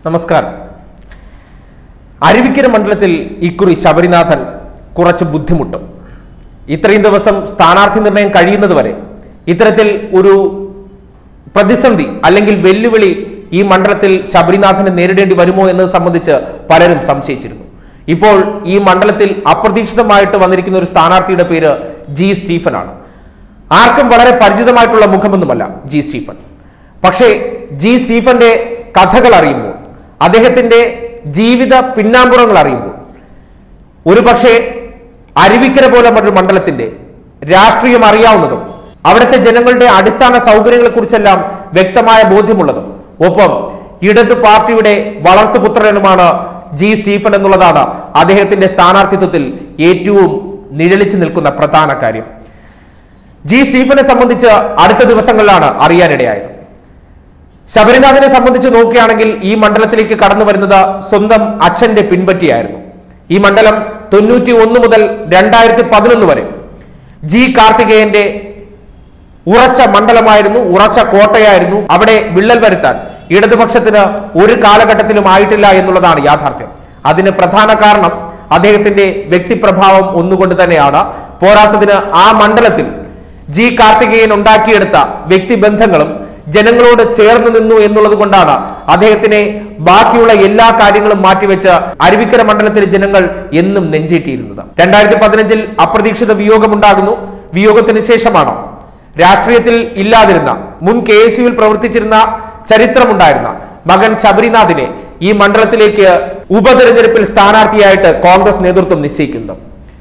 നമസ്കാരം അരുവിക്കര മണ്ഡലത്തിൽ ഇക്കുറി ശബരിനാഥൻ കുറച്ച് ബുദ്ധിമുട്ടും ഇത്രയും ദിവസം സ്ഥാനാർത്ഥി നിർണയം കഴിയുന്നത് വരെ ഇത്തരത്തിൽ ഒരു പ്രതിസന്ധി അല്ലെങ്കിൽ വെല്ലുവിളി ഈ മണ്ഡലത്തിൽ ശബരിനാഥന് നേരിടേണ്ടി വരുമോ എന്നത് സംബന്ധിച്ച് പലരും സംശയിച്ചിരുന്നു ഇപ്പോൾ ഈ മണ്ഡലത്തിൽ അപ്രതീക്ഷിതമായിട്ട് വന്നിരിക്കുന്ന ഒരു സ്ഥാനാർത്ഥിയുടെ പേര് ജി സ്റ്റീഫനാണ് ആർക്കും വളരെ പരിചിതമായിട്ടുള്ള മുഖമൊന്നുമല്ല ജി സ്റ്റീഫൻ പക്ഷേ ജി സ്റ്റീഫന്റെ കഥകൾ അറിയുമ്പോൾ അദ്ദേഹത്തിന്റെ ജീവിത പിന്നാമ്പുറങ്ങൾ അറിയുമ്പോൾ ഒരു പക്ഷേ അരുവിക്കര പോലെ മറ്റൊരു മണ്ഡലത്തിന്റെ രാഷ്ട്രീയം അറിയാവുന്നതും അവിടുത്തെ ജനങ്ങളുടെ അടിസ്ഥാന സൗകര്യങ്ങളെ കുറിച്ചെല്ലാം വ്യക്തമായ ബോധ്യമുള്ളതും ഒപ്പം ഇടത് പാർട്ടിയുടെ വളർത്തുപുത്രനുമാണ് ജി സ്റ്റീഫൻ എന്നുള്ളതാണ് അദ്ദേഹത്തിന്റെ സ്ഥാനാർത്ഥിത്വത്തിൽ ഏറ്റവും നിഴലിച്ചു നിൽക്കുന്ന പ്രധാന കാര്യം ജി സ്റ്റീഫനെ സംബന്ധിച്ച് അടുത്ത ദിവസങ്ങളിലാണ് അറിയാനിടയായത് ശബരിനാഥനെ സംബന്ധിച്ച് നോക്കുകയാണെങ്കിൽ ഈ മണ്ഡലത്തിലേക്ക് കടന്നു വരുന്നത് സ്വന്തം അച്ഛന്റെ പിൻപറ്റിയായിരുന്നു ഈ മണ്ഡലം തൊണ്ണൂറ്റി ഒന്ന് മുതൽ രണ്ടായിരത്തി പതിനൊന്ന് വരെ ജി കാർത്തികേയന്റെ ഉറച്ച മണ്ഡലമായിരുന്നു ഉറച്ച കോട്ടയായിരുന്നു അവിടെ വിള്ളൽ വരുത്താൻ ഇടതുപക്ഷത്തിന് ഒരു കാലഘട്ടത്തിലും ആയിട്ടില്ല എന്നുള്ളതാണ് യാഥാർത്ഥ്യം അതിന് പ്രധാന കാരണം അദ്ദേഹത്തിന്റെ വ്യക്തിപ്രഭാവം ഒന്നുകൊണ്ട് തന്നെയാണ് പോരാത്തതിന് ആ മണ്ഡലത്തിൽ ജി കാർത്തികേയൻ ഉണ്ടാക്കിയെടുത്ത വ്യക്തിബന്ധങ്ങളും ജനങ്ങളോട് ചേർന്ന് നിന്നു എന്നുള്ളത് കൊണ്ടാണ് അദ്ദേഹത്തിനെ ബാക്കിയുള്ള എല്ലാ കാര്യങ്ങളും മാറ്റിവെച്ച് അരുവിക്കര മണ്ഡലത്തിലെ ജനങ്ങൾ എന്നും നെഞ്ചേറ്റിയിരുന്നത് രണ്ടായിരത്തി പതിനഞ്ചിൽ അപ്രതീക്ഷിത വിയോഗമുണ്ടാകുന്നു വിയോഗത്തിന് ശേഷമാണ് രാഷ്ട്രീയത്തിൽ ഇല്ലാതിരുന്ന മുൻ കെ എസ് യുവിൽ പ്രവർത്തിച്ചിരുന്ന ചരിത്രമുണ്ടായിരുന്ന മകൻ ശബരിനാഥിനെ ഈ മണ്ഡലത്തിലേക്ക് ഉപതെരഞ്ഞെടുപ്പിൽ സ്ഥാനാർത്ഥിയായിട്ട് കോൺഗ്രസ് നേതൃത്വം നിശ്ചയിക്കുന്നത്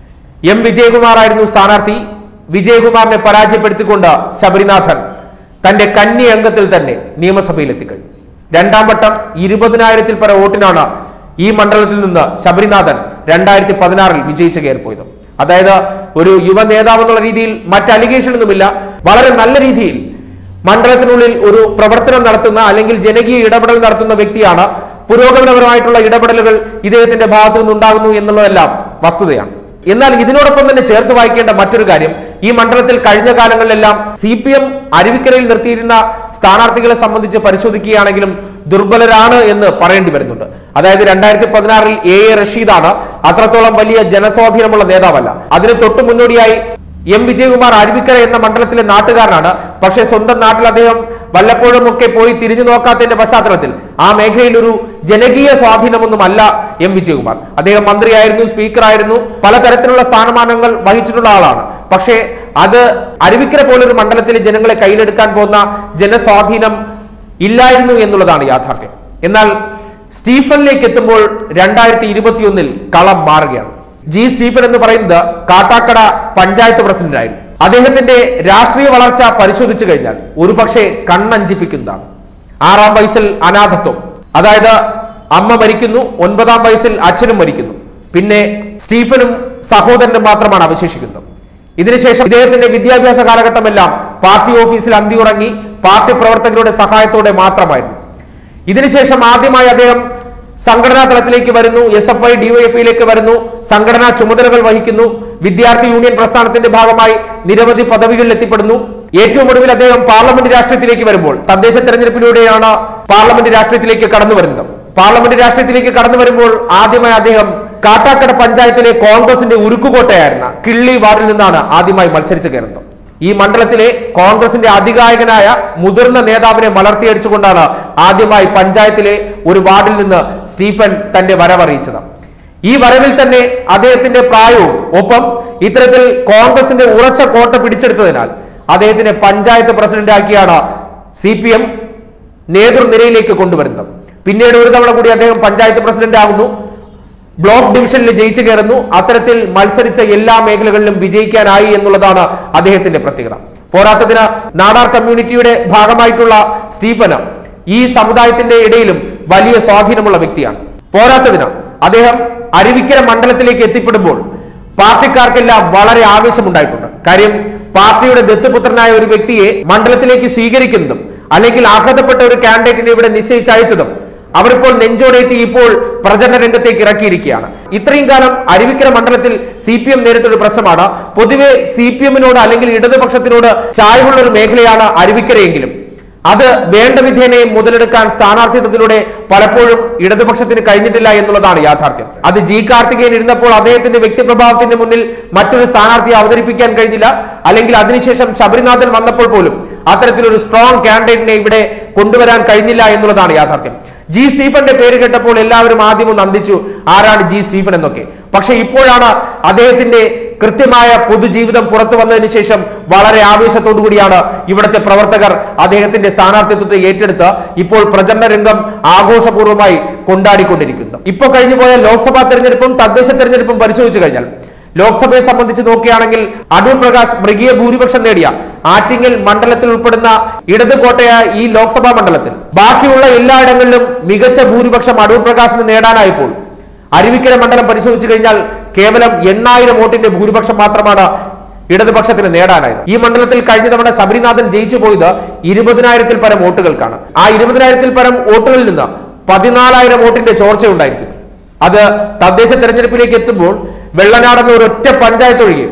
എം വിജയകുമാറായിരുന്നു സ്ഥാനാർത്ഥി വിജയകുമാറിനെ പരാജയപ്പെടുത്തിക്കൊണ്ട് ശബരിനാഥൻ തന്റെ കന്നി അംഗത്തിൽ തന്നെ നിയമസഭയിൽ എത്തിക്കഴിഞ്ഞു രണ്ടാം വട്ടം ഇരുപതിനായിരത്തിൽ പര വോട്ടിനാണ് ഈ മണ്ഡലത്തിൽ നിന്ന് ശബരിനാഥൻ രണ്ടായിരത്തി പതിനാറിൽ വിജയിച്ച് കയറിപ്പോയത് അതായത് ഒരു യുവ നേതാവ് എന്നുള്ള രീതിയിൽ മറ്റ് അലിഗേഷൻ ഒന്നുമില്ല വളരെ നല്ല രീതിയിൽ മണ്ഡലത്തിനുള്ളിൽ ഒരു പ്രവർത്തനം നടത്തുന്ന അല്ലെങ്കിൽ ജനകീയ ഇടപെടൽ നടത്തുന്ന വ്യക്തിയാണ് പുരോഗമനപരമായിട്ടുള്ള ഇടപെടലുകൾ ഇദ്ദേഹത്തിന്റെ ഭാഗത്തു നിന്നുണ്ടാകുന്നു എന്നുള്ളതെല്ലാം വസ്തുതയാണ് എന്നാൽ ഇതിനോടൊപ്പം തന്നെ ചേർത്ത് വായിക്കേണ്ട മറ്റൊരു കാര്യം ഈ മണ്ഡലത്തിൽ കഴിഞ്ഞ കാലങ്ങളിലെല്ലാം സി പി എം അരുവിക്കരയിൽ നിർത്തിയിരുന്ന സ്ഥാനാർത്ഥികളെ സംബന്ധിച്ച് പരിശോധിക്കുകയാണെങ്കിലും ദുർബലരാണ് എന്ന് പറയേണ്ടി വരുന്നുണ്ട് അതായത് രണ്ടായിരത്തി പതിനാറിൽ എ എ റഷീദാണ് അത്രത്തോളം വലിയ ജനസ്വാധീനമുള്ള നേതാവല്ല അതിന് തൊട്ടു മുന്നോടിയായി എം വിജയകുമാർ അരുവിക്കര എന്ന മണ്ഡലത്തിലെ നാട്ടുകാരനാണ് പക്ഷേ സ്വന്തം നാട്ടിൽ അദ്ദേഹം വല്ലപ്പോഴും ഒക്കെ പോയി തിരിഞ്ഞു നോക്കാത്തതിന്റെ പശ്ചാത്തലത്തിൽ ആ മേഖലയിൽ ഒരു ജനകീയ സ്വാധീനമൊന്നും അല്ല എം വിജയകുമാർ അദ്ദേഹം മന്ത്രിയായിരുന്നു സ്പീക്കറായിരുന്നു പലതരത്തിലുള്ള സ്ഥാനമാനങ്ങൾ വഹിച്ചിട്ടുള്ള ആളാണ് പക്ഷേ അത് അരുവിക്കര പോലൊരു മണ്ഡലത്തിലെ ജനങ്ങളെ കയ്യിലെടുക്കാൻ പോകുന്ന ജനസ്വാധീനം ഇല്ലായിരുന്നു എന്നുള്ളതാണ് യാഥാർത്ഥ്യം എന്നാൽ സ്റ്റീഫനിലേക്ക് എത്തുമ്പോൾ രണ്ടായിരത്തി ഇരുപത്തിയൊന്നിൽ കളം മാറുകയാണ് ജി സ്റ്റീഫൻ എന്ന് പറയുന്നത് കാട്ടാക്കട പഞ്ചായത്ത് പ്രസിഡന്റായിരുന്നു അദ്ദേഹത്തിന്റെ രാഷ്ട്രീയ വളർച്ച പരിശോധിച്ചു കഴിഞ്ഞാൽ ഒരുപക്ഷെ കണ്ണഞ്ചിപ്പിക്കുന്നതാണ് ആറാം വയസ്സിൽ അനാഥത്വം അതായത് അമ്മ മരിക്കുന്നു ഒൻപതാം വയസ്സിൽ അച്ഛനും മരിക്കുന്നു പിന്നെ സ്റ്റീഫനും സഹോദരനും മാത്രമാണ് അവശേഷിക്കുന്നത് ഇതിനുശേഷം ഇദ്ദേഹത്തിന്റെ വിദ്യാഭ്യാസ കാലഘട്ടമെല്ലാം പാർട്ടി ഓഫീസിൽ അന്തിയുറങ്ങി പാർട്ടി പ്രവർത്തകരുടെ സഹായത്തോടെ മാത്രമായിരുന്നു ഇതിനുശേഷം ആദ്യമായി അദ്ദേഹം സംഘടനാ തലത്തിലേക്ക് വരുന്നു എസ് എഫ് ഐ ഡിവൈഎഫ്ഐയിലേക്ക് വരുന്നു സംഘടനാ ചുമതലകൾ വഹിക്കുന്നു വിദ്യാർത്ഥി യൂണിയൻ പ്രസ്ഥാനത്തിന്റെ ഭാഗമായി നിരവധി പദവികളിൽ എത്തിപ്പെടുന്നു ഏറ്റവും ഒടുവിൽ അദ്ദേഹം പാർലമെന്റ് രാഷ്ട്രീയത്തിലേക്ക് വരുമ്പോൾ തദ്ദേശ തെരഞ്ഞെടുപ്പിലൂടെയാണ് പാർലമെന്റ് രാഷ്ട്രീയത്തിലേക്ക് കടന്നു വരുന്നത് പാർലമെന്റ് രാഷ്ട്രീയത്തിലേക്ക് കടന്നു വരുമ്പോൾ ആദ്യമായി അദ്ദേഹം കാട്ടാക്കട പഞ്ചായത്തിലെ കോൺഗ്രസിന്റെ ഉരുക്കുകോട്ടയായിരുന്ന കിള്ളി വാർഡിൽ നിന്നാണ് ആദ്യമായി മത്സരിച്ചു കയറുന്നത് ഈ മണ്ഡലത്തിലെ കോൺഗ്രസിന്റെ അധികായകനായ മുതിർന്ന നേതാവിനെ മലർത്തിയടിച്ചുകൊണ്ടാണ് ആദ്യമായി പഞ്ചായത്തിലെ ഒരു വാർഡിൽ നിന്ന് സ്റ്റീഫൻ തന്റെ വരവറിയിച്ചത് ഈ വരവിൽ തന്നെ അദ്ദേഹത്തിന്റെ പ്രായവും ഒപ്പം ഇത്തരത്തിൽ കോൺഗ്രസിന്റെ ഉറച്ച കോട്ട പിടിച്ചെടുത്തതിനാൽ അദ്ദേഹത്തിനെ പഞ്ചായത്ത് പ്രസിഡന്റാക്കിയാണ് സി പി എം നേതൃനിരയിലേക്ക് കൊണ്ടുവരുന്നത് പിന്നീട് ഒരു തവണ കൂടി അദ്ദേഹം പഞ്ചായത്ത് പ്രസിഡന്റ് ആകുന്നു ബ്ലോക്ക് ഡിവിഷനിൽ ജയിച്ചു കയറുന്നു അത്തരത്തിൽ മത്സരിച്ച എല്ലാ മേഖലകളിലും വിജയിക്കാനായി എന്നുള്ളതാണ് അദ്ദേഹത്തിന്റെ പ്രത്യേകത പോരാത്തതിന് നാടാർ കമ്മ്യൂണിറ്റിയുടെ ഭാഗമായിട്ടുള്ള സ്റ്റീഫന് ഈ സമുദായത്തിന്റെ ഇടയിലും വലിയ സ്വാധീനമുള്ള വ്യക്തിയാണ് പോരാത്തതിന് അദ്ദേഹം അരുവിക്കര മണ്ഡലത്തിലേക്ക് എത്തിപ്പെടുമ്പോൾ പാർട്ടിക്കാർക്കെല്ലാം വളരെ ആവേശമുണ്ടായിട്ടുണ്ട് കാര്യം പാർട്ടിയുടെ ദത്തുപുത്രനായ ഒരു വ്യക്തിയെ മണ്ഡലത്തിലേക്ക് സ്വീകരിക്കുന്നതും അല്ലെങ്കിൽ അർഹതപ്പെട്ട ഒരു കാൻഡിഡേറ്റിനെ ഇവിടെ നിശ്ചയിച്ചയച്ചതും അവരിപ്പോൾ നെഞ്ചോടേറ്റി ഇപ്പോൾ പ്രചരണ രംഗത്തേക്ക് ഇറക്കിയിരിക്കുകയാണ് ഇത്രയും കാലം അരുവിക്കര മണ്ഡലത്തിൽ സി പി എം നേരിട്ടൊരു പ്രശ്നമാണ് പൊതുവെ സി പി എമ്മിനോട് അല്ലെങ്കിൽ ഇടതുപക്ഷത്തിനോട് ചായ്വുള്ള ഒരു മേഖലയാണ് അരുവിക്കരയെങ്കിലും അത് വേണ്ട വിധേനെ മുതലെടുക്കാൻ സ്ഥാനാർത്ഥിത്വത്തിലൂടെ പലപ്പോഴും ഇടതുപക്ഷത്തിന് കഴിഞ്ഞിട്ടില്ല എന്നുള്ളതാണ് യാഥാർത്ഥ്യം അത് ജി കാർത്തികേയൻ ഇരുന്നപ്പോൾ അദ്ദേഹത്തിന്റെ വ്യക്തിപ്രഭാവത്തിന്റെ മുന്നിൽ മറ്റൊരു സ്ഥാനാർത്ഥിയെ അവതരിപ്പിക്കാൻ കഴിഞ്ഞില്ല അല്ലെങ്കിൽ അതിനുശേഷം ശബരിനാഥൻ വന്നപ്പോൾ പോലും അത്തരത്തിലൊരു സ്ട്രോങ് കാൻഡിഡേറ്റിനെ ഇവിടെ കൊണ്ടുവരാൻ കഴിഞ്ഞില്ല എന്നുള്ളതാണ് യാഥാർത്ഥ്യം ജി സ്റ്റീഫന്റെ പേര് കേട്ടപ്പോൾ എല്ലാവരും ആദ്യം ഒന്ന് അന്തിച്ചു ആരാണ് ജി സ്റ്റീഫൻ എന്നൊക്കെ പക്ഷെ ഇപ്പോഴാണ് അദ്ദേഹത്തിന്റെ കൃത്യമായ പൊതുജീവിതം പുറത്തു വന്നതിന് ശേഷം വളരെ ആവേശത്തോടു കൂടിയാണ് ഇവിടുത്തെ പ്രവർത്തകർ അദ്ദേഹത്തിന്റെ സ്ഥാനാർത്ഥിത്വത്തെ ഏറ്റെടുത്ത് ഇപ്പോൾ പ്രചരണ രംഗം ആഘോഷപൂർവ്വമായി കൊണ്ടാടിക്കൊണ്ടിരിക്കുന്നത് ഇപ്പോൾ കഴിഞ്ഞു പോയ ലോക്സഭാ തെരഞ്ഞെടുപ്പും തദ്ദേശ തെരഞ്ഞെടുപ്പും പരിശോധിച്ചു കഴിഞ്ഞാൽ ലോക്സഭയെ സംബന്ധിച്ച് നോക്കുകയാണെങ്കിൽ അടൂർ പ്രകാശ് മൃഗീയ ഭൂരിപക്ഷം നേടിയ ആറ്റിങ്ങൽ മണ്ഡലത്തിൽ ഉൾപ്പെടുന്ന ഇടത് കോട്ടയായ ഈ ലോക്സഭാ മണ്ഡലത്തിൽ ബാക്കിയുള്ള എല്ലായിടങ്ങളിലും മികച്ച ഭൂരിപക്ഷം അടൂർ പ്രകാശിന് നേടാനായപ്പോൾ അരുവിക്കര മണ്ഡലം പരിശോധിച്ചു കഴിഞ്ഞാൽ കേവലം എണ്ണായിരം വോട്ടിന്റെ ഭൂരിപക്ഷം മാത്രമാണ് ഇടതുപക്ഷത്തിന് നേടാനായത് ഈ മണ്ഡലത്തിൽ കഴിഞ്ഞ തവണ ശബരിനാഥൻ ജയിച്ചു പോയത് ഇരുപതിനായിരത്തിൽ പരം വോട്ടുകൾക്കാണ് ആ ഇരുപതിനായിരത്തിൽ പരം വോട്ടുകളിൽ നിന്ന് പതിനാലായിരം വോട്ടിന്റെ ചോർച്ചയുണ്ടായിരിക്കുന്നു അത് തദ്ദേശ തെരഞ്ഞെടുപ്പിലേക്ക് എത്തുമ്പോൾ വെള്ളനാടെന്ന ഒരൊറ്റ പഞ്ചായത്ത് ഒഴികെ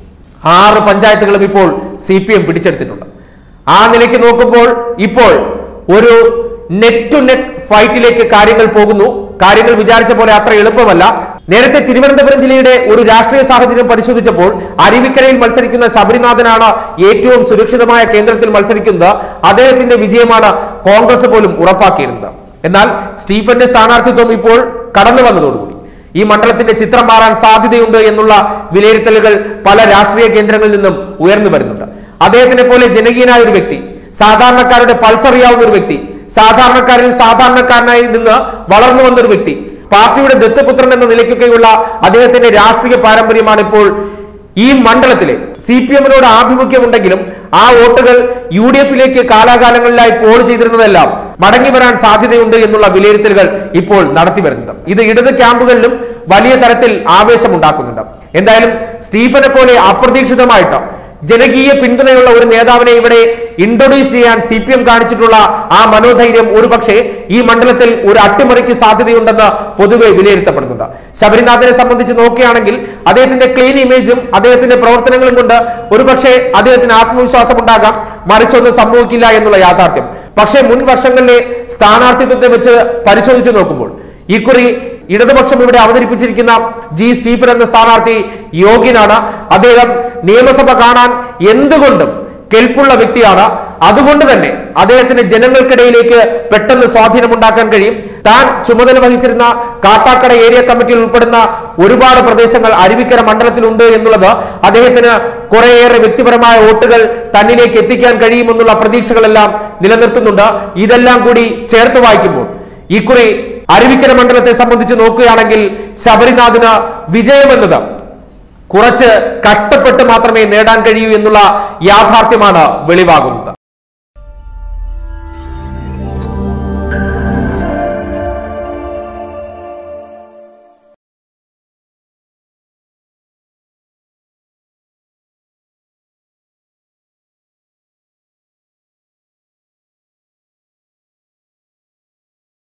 ആറ് പഞ്ചായത്തുകളും ഇപ്പോൾ സി പി എം പിടിച്ചെടുത്തിട്ടുണ്ട് ആ നിലയ്ക്ക് നോക്കുമ്പോൾ ഇപ്പോൾ ഒരു നെറ്റ് ടു നെറ്റ് ഫൈറ്റിലേക്ക് കാര്യങ്ങൾ പോകുന്നു കാര്യങ്ങൾ വിചാരിച്ച പോലെ അത്ര എളുപ്പമല്ല നേരത്തെ തിരുവനന്തപുരം ജില്ലയുടെ ഒരു രാഷ്ട്രീയ സാഹചര്യം പരിശോധിച്ചപ്പോൾ അരുവിക്കരയിൽ മത്സരിക്കുന്ന ശബരിനാഥനാണ് ഏറ്റവും സുരക്ഷിതമായ കേന്ദ്രത്തിൽ മത്സരിക്കുന്നത് അദ്ദേഹത്തിന്റെ വിജയമാണ് കോൺഗ്രസ് പോലും ഉറപ്പാക്കിയിരുന്നത് എന്നാൽ സ്റ്റീഫന്റെ സ്ഥാനാർത്ഥിത്വം ഇപ്പോൾ കടന്നു വന്നതോടുകൂടി ഈ മണ്ഡലത്തിന്റെ ചിത്രം മാറാൻ സാധ്യതയുണ്ട് എന്നുള്ള വിലയിരുത്തലുകൾ പല രാഷ്ട്രീയ കേന്ദ്രങ്ങളിൽ നിന്നും ഉയർന്നു വരുന്നുണ്ട് അദ്ദേഹത്തിനെ പോലെ ജനകീയനായ ഒരു വ്യക്തി സാധാരണക്കാരുടെ പൾസ് അറിയാവുന്ന ഒരു വ്യക്തി സാധാരണക്കാരിൽ സാധാരണക്കാരനായി നിന്ന് വളർന്നു വന്ന ഒരു വ്യക്തി പാർട്ടിയുടെ ദത്തപുത്രൻ എന്ന നിലയ്ക്കൊക്കെയുള്ള അദ്ദേഹത്തിന്റെ രാഷ്ട്രീയ പാരമ്പര്യമാണ് ഇപ്പോൾ ഈ മണ്ഡലത്തിലെ സി പി എമ്മിനോട് ആഭിമുഖ്യമുണ്ടെങ്കിലും ആ വോട്ടുകൾ യു ഡി എഫിലേക്ക് കാലാകാലങ്ങളിലായി പോൾ ചെയ്തിരുന്നതെല്ലാം മടങ്ങി വരാൻ സാധ്യതയുണ്ട് എന്നുള്ള വിലയിരുത്തലുകൾ ഇപ്പോൾ നടത്തി വരുന്നത് ഇത് ഇടത് ക്യാമ്പുകളിലും വലിയ തരത്തിൽ ആവേശമുണ്ടാക്കുന്നുണ്ട് എന്തായാലും സ്റ്റീഫനെ പോലെ അപ്രതീക്ഷിതമായിട്ട് ജനകീയ പിന്തുണയുള്ള ഒരു നേതാവിനെ ഇവിടെ ഇൻട്രൊഡ്യൂസ് ചെയ്യാൻ സി പി എം കാണിച്ചിട്ടുള്ള ആ മനോധൈര്യം ഒരുപക്ഷെ ഈ മണ്ഡലത്തിൽ ഒരു അട്ടിമറിക്ക് സാധ്യതയുണ്ടെന്ന് പൊതുവെ വിലയിരുത്തപ്പെടുന്നുണ്ട് ശബരിനാഥനെ സംബന്ധിച്ച് നോക്കുകയാണെങ്കിൽ അദ്ദേഹത്തിന്റെ ക്ലീൻ ഇമേജും അദ്ദേഹത്തിന്റെ പ്രവർത്തനങ്ങളും കൊണ്ട് ഒരുപക്ഷെ അദ്ദേഹത്തിന് ആത്മവിശ്വാസം ഉണ്ടാകാം മറിച്ചൊന്നും സംഭവിക്കില്ല എന്നുള്ള യാഥാർത്ഥ്യം പക്ഷേ മുൻ വർഷങ്ങളിലെ സ്ഥാനാർത്ഥിത്വത്തെ വെച്ച് പരിശോധിച്ച് നോക്കുമ്പോൾ ഇക്കുറി ഇടതുപക്ഷം ഇവിടെ അവതരിപ്പിച്ചിരിക്കുന്ന ജി സ്റ്റീഫൻ എന്ന സ്ഥാനാർത്ഥി യോഗ്യനാണ് അദ്ദേഹം നിയമസഭ കാണാൻ എന്തുകൊണ്ടും കെൽപ്പുള്ള വ്യക്തിയാണ് അതുകൊണ്ട് തന്നെ അദ്ദേഹത്തിന് ജനങ്ങൾക്കിടയിലേക്ക് പെട്ടെന്ന് സ്വാധീനമുണ്ടാക്കാൻ കഴിയും താൻ ചുമതല വഹിച്ചിരുന്ന കാട്ടാക്കട ഏരിയ കമ്മിറ്റിയിൽ ഉൾപ്പെടുന്ന ഒരുപാട് പ്രദേശങ്ങൾ അരുവിക്കര മണ്ഡലത്തിലുണ്ട് എന്നുള്ളത് അദ്ദേഹത്തിന് കുറേയേറെ വ്യക്തിപരമായ വോട്ടുകൾ തന്നിലേക്ക് എത്തിക്കാൻ കഴിയുമെന്നുള്ള പ്രതീക്ഷകളെല്ലാം നിലനിർത്തുന്നുണ്ട് ഇതെല്ലാം കൂടി ചേർത്ത് വായിക്കുമ്പോൾ ഇക്കുറി അരുവിക്കര മണ്ഡലത്തെ സംബന്ധിച്ച് നോക്കുകയാണെങ്കിൽ ശബരിനാഥിന് വിജയമെന്നത് കുറച്ച് കഷ്ടപ്പെട്ട് മാത്രമേ നേടാൻ കഴിയൂ എന്നുള്ള യാഥാർത്ഥ്യമാണ് വെളിവാകുന്നത്